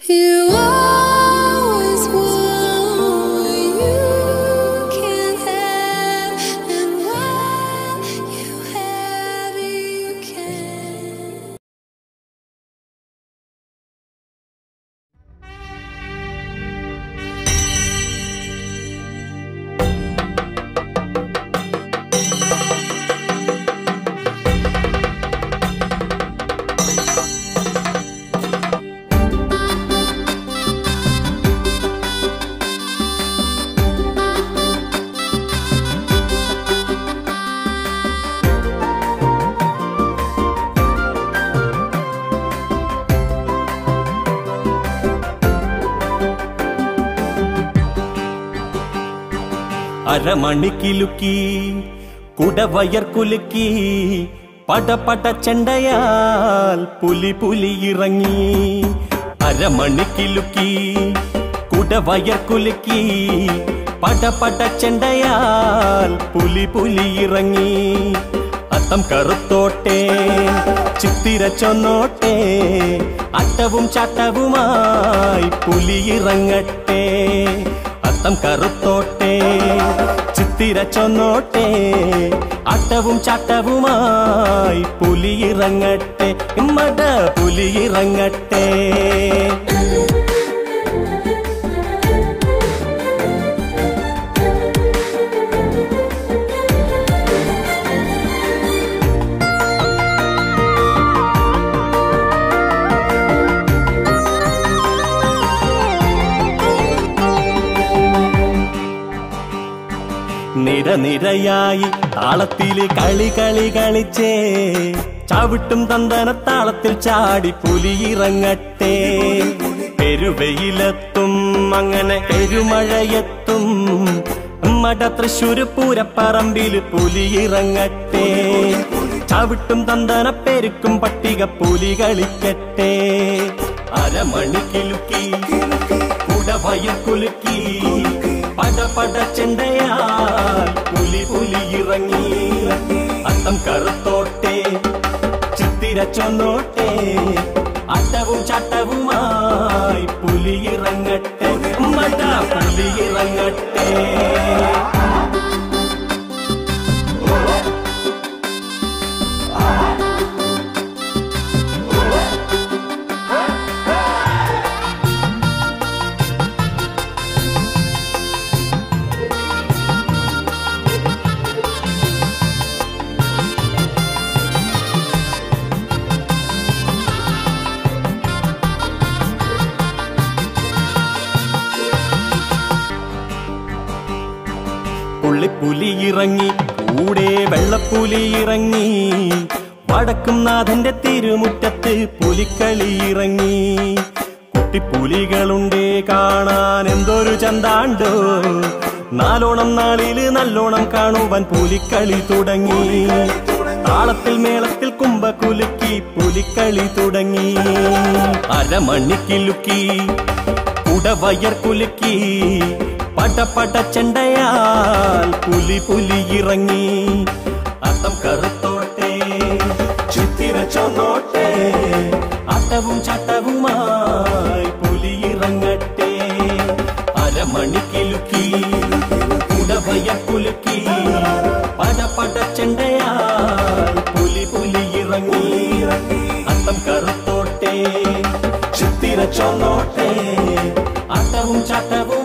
You always want what you can't have, and when you have it, you can. അരമണിക്കിലുക്കി കുടവയർ കുലുക്കി പടപട ചെണ്ടയാൽ പുലി പുലി ഇറങ്ങി അരമണിക്കിലുക്കി കുടവയർ കുലുക്കി പടപട ചെണ്ടയാൽ പുലി പുലി ഇറങ്ങി അത്തം കറുത്തോട്ടെ ചിത്തിര ചൊന്നോട്ടെ അട്ടവും ചട്ടവുമായി പുലി ഇറങ്ങട്ടെ അത്തം കറുത്തോട്ടെ ചിത്തിര ചൊന്നോട്ടെ അട്ടവും ചട്ടവുമായി പുലി ഇറങ്ങട്ടെ മട പുലി ഇറങ്ങട്ടെ നിരനിരയായി താളത്തില് കളി കളി കളിച്ചേ ചവിട്ടും തന്തന താളത്തിൽ ചാടി പുലിയിറങ്ങട്ടെ പെരുവെയിലെത്തും അങ്ങനെ പെരുമഴയെത്തും മട തൃശ്ശൂര് പൂരപ്പറമ്പില് പുലിയിറങ്ങട്ടെ ചവിട്ടും തന്തന പെരുക്കും പട്ടിക പുലി കളിക്കട്ടെ അരമണിക്കിലുക്കി കുടവയർ കുലുക്കി പട പട ചെണ്ടയാൽ പുലി പുലി ഇറങ്ങി അത്തം കറുത്തോട്ടെ ചിത്തിര ചൊന്നോട്ടെ അട്ടവും ചട്ടവുമായി പുലി ഇറങ്ങട്ടെ മട പുലി ഇറങ്ങട്ടെ പുള്ളിപ്പുലി ഇറങ്ങി കൂടെ വെള്ളപ്പുലി ഇറങ്ങി വടക്കും നാഥന്റെ തിരുമുറ്റത്ത് പുലിക്കളി ഇറങ്ങി കുട്ടിപ്പുലികളുണ്ടേ കാണാൻ എന്തൊരു ചന്താണ്ടോ നാലോണം നാളില് നല്ലോണം കാണുവാൻ പുലിക്കളി തുടങ്ങി താളത്തിൽ മേളത്തിൽ കുമ്പ കുലുക്കി പുലിക്കളി തുടങ്ങി അരമണിക്കിലുക്കി കുടവയർ കുലുക്കി പടപട ചെണ്ടയാൽ പുലി പുലി ഇറങ്ങി അത്തം കറുത്തോട്ടെ ചിത്തിര ചൊന്നോട്ടെ അട്ടവും ചട്ടവുമായി പുലി ഇറങ്ങട്ടെ അരമണിക്കിലുക്കി കുടവയർ കുലുക്കി പടപട ചെണ്ടയാൽ പുലി പുലി ഇറങ്ങി അത്തം കറുത്തോട്ടെ ചിത്തിര ചൊന്നോട്ടെ അട്ടവും ചട്ടവും